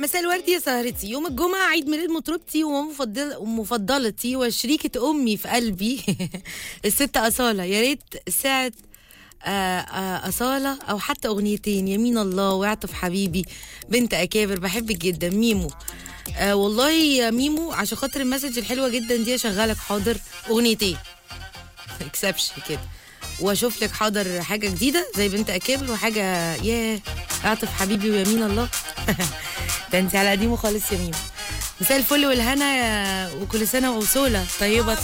مساء الورد يا سهرتي يوم الجمعة عيد ميلاد مطربتي ومفضل ومفضلتي وشريكة أمي في قلبي الست أصالة يا ريت ساعة آه، آه، أصالة أو حتى أغنيتين يمين الله واعطف حبيبي بنت أكابر بحبك جدا ميمو آه والله يا ميمو عشان خاطر المسج الحلوة جدا دي أشغلك حاضر أغنيتين اكسبشن كده واشوف لك حاضر حاجه جديده زي بنت اكابر وحاجه ياه اعطف حبيبي ويمين الله ده انت على قديمه خالص يا ميمو مساء الفل والهنا يا- وكل سنه وصوله طيبه